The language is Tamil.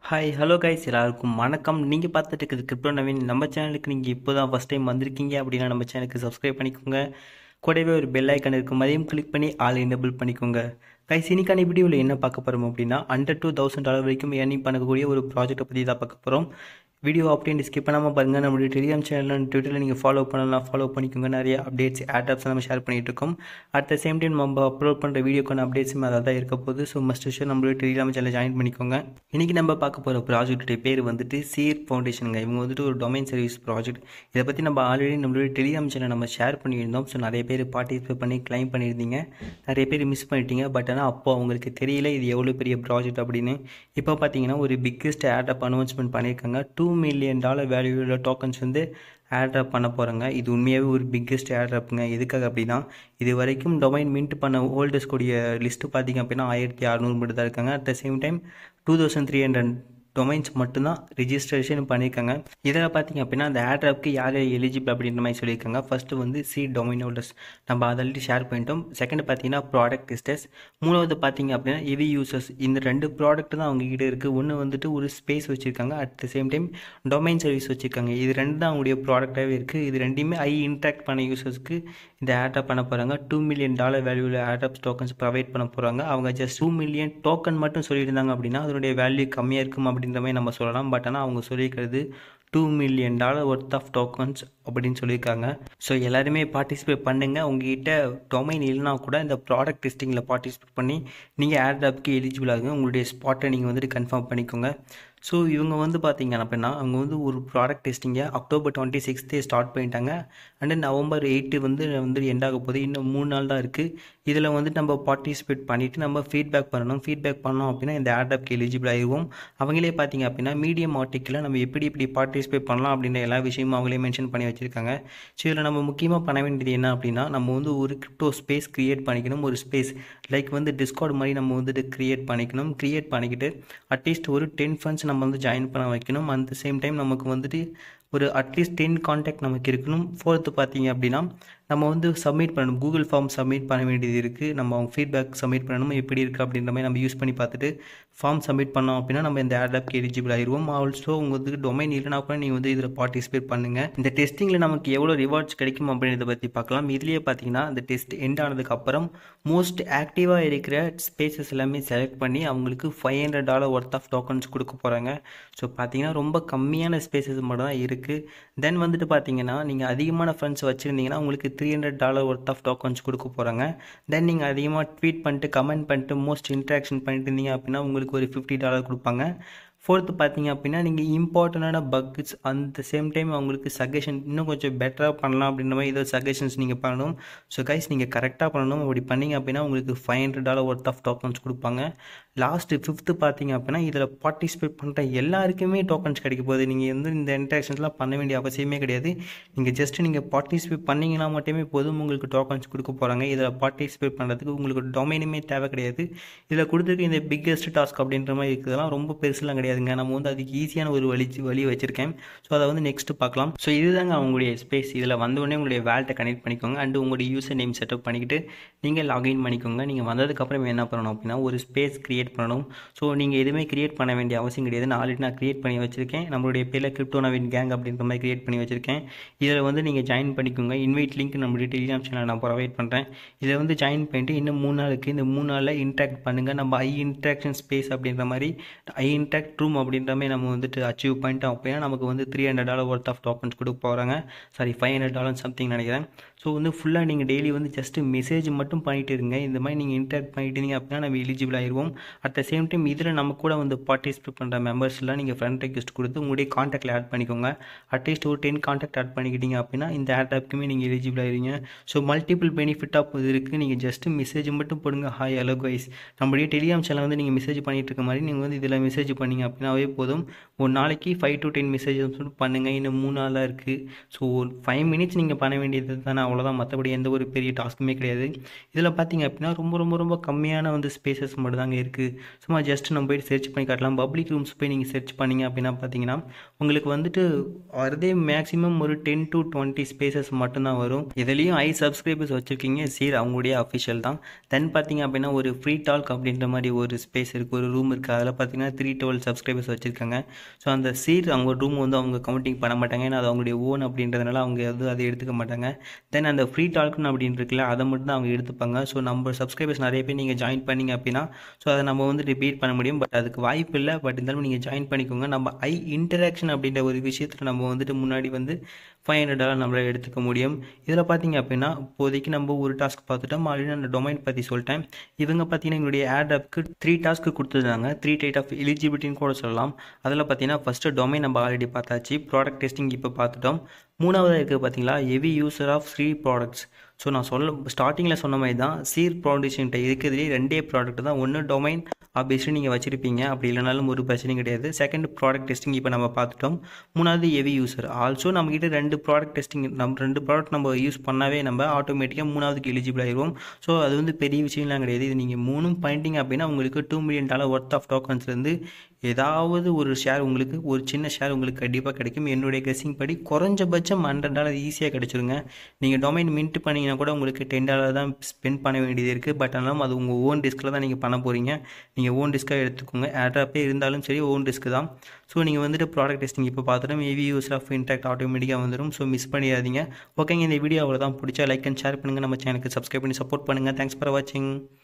ஹாய் ஹலோ கைஸ் எல்லாருக்கும் வணக்கம் நீங்கள் பார்த்துட்டு இருக்கிறது கிரிப்டோ நவீன் நம்ம சேனலுக்கு நீங்கள் இப்போ தான் ஃபஸ்ட் டைம் வந்திருக்கீங்க அப்படின்னா நம்ம சேனலுக்கு சப்ஸ்கிரைப் பண்ணிக்கோங்க கூடவே ஒரு பெல் ஐக்கன் இருக்கும் அதையும் கிளிக் பண்ணி ஆல் எனேபிள் பண்ணிக்கோங்க கைஸ் இன்னைக்கான வீடியோவில் என்ன பார்க்க போகிறோம் அப்படின்னா அண்டர் டூ தௌசண்ட் டாலர் வரைக்கும் ஏர்னிங் பண்ணக்கூடிய ஒரு ப்ராஜெக்ட்டை பற்றி தான் பார்க்க போகிறோம் வீடியோ அப்படியே ஸ்கிப் பண்ணாமல் பாருங்கள் நம்மளுடைய டெலிகிராம் சேனல் ட்விட்டரில் நீங்கள் ஃபாலோ பண்ணலாம் ஃபாலோ பண்ணிக்கோங்க நிறைய அப்டேட்ஸ் ஆட்ஆப்ஸ் நம்ம ஷேர் பண்ணிகிட்டு இருக்கோம் அட் த சேம் டைம் நம்ம அப்லோட் பண்ணுற வீடியோக்கான அப்டேட்ஸும் அதாக தான் இருக்க போகுது ஸோ மஸ்ட் ஷோ நம்மளுடைய டெலிகிராம் சேனல் ஜாயின் பண்ணிக்கோங்க இன்றைக்கி நம்ம பார்க்க போகிற ப்ராஜெக்ட்டுடைய பேர் வந்துட்டு சீர் ஃபவுண்டேஷனுங்க இவங்க வந்துட்டு ஒரு டொமைன் சர்வீஸ் ப்ராஜெக்ட் இதை பற்றி நம்ம ஆல்ரெடி நம்மளுடைய டெலிகிராம் சேனல் நம்ம ஷேர் பண்ணியிருந்தோம் ஸோ நிறைய பேர் பார்ட்டிசிபேட் பண்ணி கிளைம் பண்ணியிருந்தீங்க நிறைய பேர் மிஸ் பண்ணிட்டீங்க பட் ஆனால் அப்போ அவங்களுக்கு தெரியல இது எவ்வளோ பெரிய ப்ராஜெக்ட் அப்படின்னு இப்போ பார்த்தீங்கன்னா ஒரு பிக்கெஸ்ட் ஆடப் அனௌன்ஸ்மெண்ட் பண்ணியிருக்காங்க two million dollar value tokens வந்து ஆட்ரப் பண்ண போகிறாங்க இது உண்மையாகவே ஒரு பிக்கெஸ்ட் ஆட்ரப்புங்க எதுக்காக அப்படின்னா இது வரைக்கும் டொமைன் மின்ட் பண்ண ஹோல்டர்ஸ் கூடிய லிஸ்ட்டு பார்த்தீங்க அப்படின்னா ஆயிரத்தி அறநூறு மட்டும் தான் இருக்காங்க at the same time two thousand three hundred domains மட்டும்தான் ரிஜிஸ்ட்ரேஷன் பண்ணியிருக்காங்க இதில் பார்த்தீங்க அப்படின்னா அந்த ஆட்ராப்க்கு யார் எலிஜிபிள் அப்படின்ற மாதிரி சொல்லியிருக்காங்க ஃபஸ்ட்டு வந்து சி டொமைன் ஹோல்டர்ஸ் நம்ம ஆல்ரெடி ஷேர் பண்ணிட்டோம் செகண்ட் பார்த்தீங்கன்னா ப்ராடக்ட் டெஸ்டர்ஸ் மூணாவது பார்த்தீங்க அப்படின்னா ஹெவி யூசர்ஸ் இந்த ரெண்டு ப்ராடக்ட் தான் அவங்க கிட்ட இருக்குது ஒன்று வந்துட்டு ஒரு ஸ்பேஸ் வச்சுருக்காங்க at the same time domain service வச்சுருக்காங்க இது ரெண்டு தான் அவங்களுடைய ப்ராடக்டாகவே இருக்குது இது ரெண்டுமே ஐ இன்ட்ராக்ட் பண்ண யூசர்ஸ்க்கு இந்த ஆட்ராப் பண்ண போகிறாங்க டூ மில்லியன் டாலர் வேல்யூவில் ஆட்ராப் டோக்கன்ஸ் ப்ரொவைட் பண்ண போகிறாங்க அவங்க ஜஸ்ட் டூ மில்லியன் டோக்கன் மட்டும் சொல்லியிருந்தாங்க அப்படின்னா அதனுடைய வேல்யூ கம்மியாக இருக்கும் அப்படின்ற மாதிரி நம்ம சொல்லலாம் பட் ஆனால் அவங்க சொல்லியிருக்கிறது two million dollar worth of tokens அப்படின்னு சொல்லியிருக்காங்க ஸோ எல்லாருமே பார்ட்டிசிபேட் பண்ணுங்கள் உங்ககிட்ட டொமைன் இல்லைனா கூட இந்த ப்ராடக்ட் டெஸ்டிங்கில் பார்ட்டிசிபேட் பண்ணி நீங்கள் ஏர்டாப்க்கு எலிஜிபிள் ஆகுங்க உங்களுடைய ஸ்பாட்டை நீங்கள் வந்துட்டு கன்ஃபார்ம் பண்ணிக்கோங்க ஸோ இவங்க வந்து பார்த்தீங்க அப்படின்னா அவங்க வந்து ஒரு ப்ராடக்ட் டெஸ்டிங்கை அக்டோபர் டுவெண்ட்டி சிக்ஸ்த்தே ஸ்டார்ட் பண்ணிட்டாங்க அண்ட் நவம்பர் எயிட்டு வந்து வந்து எண்ட் ஆக போகுது இன்னும் மூணு நாள் தான் இருக்குது இதில் வந்துட்டு நம்ம பார்ட்டிசிபேட் பண்ணிவிட்டு நம்ம ஃபீட்பேக் பண்ணணும் ஃபீட்பேக் பண்ணோம் அப்படின்னா இந்த ஆடாப்க்கு எலிஜிபிள் ஆகிருவோம் அவங்களே பார்த்தீங்க அப்படின்னா மீடியம் ஆர்டிக்கில் நம்ம எப்படி எப்படி பார்ட்டிசிபேட் பண்ணலாம் அப்படின்ற எல்லா விஷயமும் அவங்களே மென்ஷன் பண்ணி வச்சுருக்காங்க ஸோ இதில் நம்ம முக்கியமாக பண்ண வேண்டியது என்ன அப்படின்னா நம்ம வந்து ஒரு கிரிப்டோ ஸ்பேஸ் க்ரியேட் பண்ணிக்கணும் ஒரு ஸ்பேஸ் லைக் வந்து டிஸ்கார்ட் மாதிரி நம்ம வந்துட்டு க்ரியேட் பண்ணிக்கணும் க்ரியேட் பண்ணிக்கிட்டு அட்லீஸ்ட் ஒரு டென் ஃபண்ட்ஸ் நம்ம வந்து ஜாயின் பண்ண வைக்கணும் அட் த சேம் டைம் நமக்கு வந்துட்டு ஒரு அட்லீஸ்ட் டென் காண்டாக்ட் நமக்கு இருக்கணும் ஃபோர்த்து பார்த்தீங்க அப்படின்னா நம்ம வந்து சப்மிட் பண்ணணும் கூகுள் ஃபார்ம் சப்மிட் பண்ண வேண்டியது இருக்குது நம்ம அவங்க ஃபீட்பேக் சப்மிட் பண்ணணும் எப்படி இருக்குது அப்படின்ற மாதிரி நம்ம யூஸ் பண்ணி பார்த்துட்டு ஃபார்ம் சப்மிட் பண்ணோம் அப்படின்னா நம்ம இந்த ஆடாப்க்கு எலிஜிபிள் ஆயிடுவோம் ஆல்சோ உங்களுக்கு டொமைன் இல்லைனா கூட நீங்கள் வந்து இதில் பார்ட்டிசிபேட் பண்ணுங்கள் இந்த டெஸ்டிங்கில் நமக்கு எவ்வளோ ரிவார்ட்ஸ் கிடைக்கும் அப்படின்றத பற்றி பார்க்கலாம் இதுலேயே பார்த்தீங்கன்னா இந்த டெஸ்ட் எண்ட் ஆனதுக்கப்புறம் மோஸ்ட் ஆக்டிவாக இருக்கிற ஸ்பேசஸ் எல்லாமே செலக்ட் பண்ணி அவங்களுக்கு five hundred dollar worth of tokens கொடுக்க போகிறாங்க ஸோ பார்த்தீங்கன்னா ரொம்ப கம்மியான ஸ்பேசஸ் மட்டும் தான் இருக்குது தென் வந்துட்டு பார்த்தீங்கன்னா நீங்கள் அதிகமான ஃப்ரெண்ட்ஸ் வச்சுருந்தீங்கன்னா உங்களுக்கு three hundred dollar worth of tokens கொடுக்க போகிறாங்க தென் நீங்கள் அதிகமாக ட்வீட் பண்ணிட்டு கமெண்ட் பண்ணிட்டு மோஸ்ட் இன்ட்ராக்ஷன் பண்ணிட்டு இருந்தீங்க அப்படின்னா உங்களுக்கு ஒரு ஃபிஃப்டி டாலர் கொடுப்பாங்க ஃபோர்த்து பார்த்தீங்க அப்படின்னா நீங்கள் இம்பார்ட்டண்டான பக்ஸ் அந்த சேம் டைம் அவங்களுக்கு சஜஷன் இன்னும் கொஞ்சம் பெட்டராக பண்ணலாம் அப்படின்ற மாதிரி ஏதோ சஜஷன்ஸ் நீங்கள் பண்ணணும் ஸோ கைஸ் நீங்கள் கரெக்டாக பண்ணணும் அப்படி பண்ணிங்க அப்படின்னா உங்களுக்கு five hundred dollar worth of tokens கொடுப்பாங்க லாஸ்ட்டு ஃபிஃப்த்து பார்த்தீங்க அப்படின்னா இதில் பார்ட்டிசிபேட் பண்ணுற எல்லாருக்குமே டோக்கன்ஸ் கிடைக்க போகுது நீங்கள் வந்து இந்த இன்ட்ராக்ஷன்ஸ்லாம் பண்ண வேண்டிய அவசியமே கிடையாது நீங்கள் ஜஸ்ட் நீங்கள் பார்ட்டிசிபேட் பண்ணிங்கன்னா மட்டுமே போதும் உங்களுக்கு டோக்கன்ஸ் கொடுக்க போகிறாங்க இதில் பார்ட்டிசிபேட் பண்ணுறதுக்கு உங்களுக்கு டொமைனுமே தேவை கிடையாது இதில் கொடுத்துருக்க இந்த பிக்கெஸ்ட் டாஸ்க் அப்படின்ற மாதிரி இருக்கிறதெல்லாம் ரொம்ப பெருசுலாம் கிடையாதுங்க நம்ம வந்து அதுக்கு ஈஸியான ஒரு வழி வழி வச்சுருக்கேன் ஸோ அதை வந்து நெக்ஸ்ட்டு பார்க்கலாம் ஸோ இதுதாங்க அவங்களுடைய ஸ்பேஸ் இதில் வந்தோடனே உங்களுடைய வேல்ட்டை கனெக்ட் பண்ணிக்கோங்க அண்டு உங்களுடைய யூசர் நேம் செட்டப் பண்ணிக்கிட்டு நீங்கள் லாகின் பண்ணிக்கோங்க நீங்கள் வந்ததுக்கப்புறம் என்ன பண்ணணும் அப்படின்னா ஒரு ஸ்பேஸ் க்ரியேட் பண்ணணும் ஸோ நீங்கள் எதுவுமே க்ரியேட் பண்ண வேண்டிய அவசியம் கிடையாது நான் ஆல்ரெடி நான் க்ரியேட் பண்ணி வச்சுருக்கேன் நம்மளுடைய பேரில் கிரிப்டோ நவீன் கேங் அப்படின்ற மாதிரி க்ரியேட் பண்ணி வச்சுருக்கேன் இதில் வந்து நீங்கள் ஜாயின் பண்ணிக்கோங்க இன்வைட் லிங்க் நம்மளுடைய டெலிகிராம் சேனல் நான் ப்ரொவைட் பண்ணுறேன் இதில் வந்து ஜாயின் பண்ணிட்டு இன்னும் மூணு நாள் இருக்குது இந்த மூணு நாளில் இன்ட்ராக்ட் பண்ணுங்கள் நம்ம ஐ இன்ட்ராக்ஷன் ஸ்பேஸ் அப்படின்ற மாதிரி ஐ இன்ட்ராக்ட் ரூம் அப்படின்ற மாதிரி நம்ம வந்துட்டு அச்சீவ் பண்ணிட்டோம் அப்படின்னா நமக்கு வந்து three hundred dollar worth of tokens கொடுக்க போகிறாங்க sorry five hundred dollar something நினைக்கிறேன் ஸோ வந்து ஃபுல்லாக நீங்கள் டெய்லி வந்து ஜஸ்ட்டு மெசேஜ் மட்டும் பண்ணிட்டு இருங்க இந்த மாதிரி நீங்கள் இன்ட்ராக்ட் பண்ணிட்டு இருந்தீங்க அப்படின்னா நம்ம எலிஜிபிள் ஆயிடுவோம் அட் த சேம் டைம் இதில் நம்ம கூட வந்து பார்ட்டிசிபேட் பண்ணுற மெம்பர்ஸ்லாம் நீங்கள் ஃப்ரெண்ட் ரெக்வஸ்ட் கொடுத்து உங்களுடைய காண்டாக்டில் ஆட் பண்ணிக்கோங்க அட்லீஸ்ட் ஒரு டென் காண்டாக்ட் ஆட் பண்ணிக்கிட்டீங்க அப்படின்னா இந்த ஆட் ஆப்க்குமே நீங்கள் எலிஜிபிள் ஆயிருங்க ஸோ மல்டிபிள் பெனிஃபிட்டாக இருக்குது நீங்கள் ஜஸ்ட்டு மெசேஜ் மட்டும் போடுங்க ஹாய் ஹலோ கைஸ் நம்மளுடைய டெலிகிராம் சேனல் வந்து நீங்கள் மெசேஜ் பண்ணிட்டு இருக்க மாதிரி நீங்கள் வந்து இதில் மெசேஜ் பண்ணிங்க அப்படின்னாவே போதும் ஒரு நாளைக்கு ஃபைவ் டு டென் மெசேஜஸ் மட்டும் பண்ணுங்கள் இன்னும் மூணு நாளாக இருக்குது ஸோ ஒரு ஃபைவ் மினிட்ஸ் நீங்கள் பண்ண வேண்டியது தானே அவ்வளோதான் மற்றபடி எந்த ஒரு பெரிய டாஸ்க்குமே கிடையாது இதில் பார்த்தீங்க அப்படின்னா ரொம்ப ரொம்ப ரொம்ப கம்மியான வந்து ஸ்பேசஸ் மட்டும் தாங்க இருக்குது சும்மா ஜஸ்ட் நம்ம போய் சர்ச் பண்ணி காட்டலாம் பப்ளிக் ரூம்ஸ் போய் நீங்கள் சர்ச் பண்ணிங்க அப்படின்னா பார்த்தீங்கன்னா உங்களுக்கு வந்துட்டு வரதே மேக்ஸிமம் ஒரு டென் டு டுவெண்ட்டி ஸ்பேசஸ் மட்டும்தான் வரும் இதுலேயும் ஐ சப்ஸ்கிரைபர்ஸ் வச்சுருக்கீங்க சீர் அவங்களுடைய அஃபிஷியல் தான் தென் பார்த்தீங்க அப்படின்னா ஒரு ஃப்ரீ டால்க் அப்படின்ற மாதிரி ஒரு ஸ்பேஸ் இருக்குது ஒரு ரூம் இருக்குது அதில் பார்த்தீங்கன்னா த்ரீ டுவெல் சப்ஸ்கிரைபர் சப்ஸ்கிரைபர்ஸ் வச்சுருக்காங்க ஸோ அந்த சீர் அவங்க ரூம் வந்து அவங்க கவுண்டிங் பண்ண மாட்டாங்க ஏன்னா அது அவங்களுடைய ஓன் அப்படின்றதுனால அவங்க வந்து அதை எடுத்துக்க மாட்டாங்க தென் அந்த ஃப்ரீ டால்க்குன்னு அப்படின்னு இருக்குல்ல அதை மட்டும் தான் அவங்க எடுத்துப்பாங்க ஸோ நம்ம சப்ஸ்கிரைபர்ஸ் நிறைய பேர் நீங்கள் ஜாயின் பண்ணீங்க அப்படின்னா ஸோ அதை நம்ம வந்து ரிப்பீட் பண்ண முடியும் பட் அதுக்கு வாய்ப்பு இல்லை பட் இருந்தாலும் நீங்கள் ஜாயின் பண்ணிக்கோங்க நம்ம ஐ இன்டராக்ஷன் அப்படின்ற ஒரு விஷயத்தில் நம்ம வந்துட்டு முன்னாடி வந்து ஃபைவ் ஹண்ட்ரட் டாலர் நம்மளால் எடுத்துக்க முடியும் இதில் பார்த்தீங்க அப்படின்னா இப்போதைக்கு நம்ம ஒரு டாஸ்க் பார்த்துட்டோம் ஆல்ரெடி அந்த டொமைன் பற்றி சொல்லிட்டேன் இவங்க பார்த்தீங்கன்னா எங்களுடைய ஆட் ஆப்க்கு த்ரீ டாஸ்க்கு கொடுத்துருந்தாங்க த்ரீ டைட் ஆஃப் எலிஜிபிலிட்டின்னு கூட சொல்லலாம் அதில் பார்த்தீங்கன்னா ஃபஸ்ட்டு டொமைன் நம்ம ஆல்ரெடி பார்த்தாச்சு ப்ராடக்ட் டெஸ்டிங் இப்போ பார்த்துட்டோம் மூணாவதாக இருக்குது பார்த்தீங்களா heavy user of free products so நான் சொல்ல ஸ்டார்டிங்கில் சொன்ன மாதிரி தான் சீர் ப்ராடக்ஷன்ட்ட இருக்கிறதுலே ரெண்டே ப்ராடக்ட் தான் ஒன்று டொமைன் ஆப்வியஸ்லி நீங்கள் வச்சுருப்பீங்க அப்படி இல்லைனாலும் ஒரு பிரச்சனையும் கிடையாது செகண்ட் ப்ராடக்ட் டெஸ்டிங் இப்போ நம்ம பார்த்துட்டோம் மூணாவது ஹெவி யூசர் ஆல்சோ நம்மக்கிட்ட ரெண்டு ப்ராடக்ட் டெஸ்டிங் நம்ம ரெண்டு ப்ராடக்ட் நம்ம யூஸ் பண்ணாவே நம்ம ஆட்டோமேட்டிக்காக மூணாவதுக்கு எலிஜிபிள் ஆயிடுவோம் ஸோ அது வந்து பெரிய விஷயம்லாம் கிடையாது இது நீங்கள் மூணும் பாயிண்டிங் அப்படின்னா உங்களுக்கு two million dollar worth of டோக்கன்ஸ்லேருந்து ஏதாவது ஒரு ஷேர் உங்களுக்கு ஒரு சின்ன ஷேர் உங்களுக்கு கண்டிப்பாக கிடைக்கும் என்னுடைய கெஸிங் படி குறைஞ்சபட்சம் ஹண்ட்ரட் டாலர் ஈஸியாக கிடைச்சிருங்க நீங்கள் டொமைன் மின்ட் பண்ணிங்கன்னா கூட உங்களுக்கு டென் டாலர் தான் ஸ்பெண்ட் பண்ண வேண்டியது இருக்குது பட் ஆனாலும் அது உங்கள் ஓன் டிஸ்கில் தான் நீங்கள் பண்ண போகிறீங்க நீங்கள் ஓன் டிஸ்க்காக எடுத்துக்கோங்க ஏர்ட்ராப்பே இருந்தாலும் சரி ஓன் டிஸ்க்கு தான் ஸோ நீங்கள் வந்துட்டு ப்ராடக்ட் டெஸ்டிங் இப்போ பார்த்துட்டோம் ஏவி யூஸ் ஆஃப் இன்டாக்ட் ஆட்டோமேட்டிக்காக வந்துடும் ஸோ மிஸ் பண்ணிடாதீங்க ஓகேங்க இந்த வீடியோ அவ்வளோ தான் பிடிச்சா லைக் அண்ட் ஷேர் பண்ணுங்கள் நம்ம சேனலுக்கு சப்ஸ்கிரைப் பண்ணி சப்போர்ட் பண்ணுங்கள் தேங்க்ஸ் ஃபார் வாட்சிங்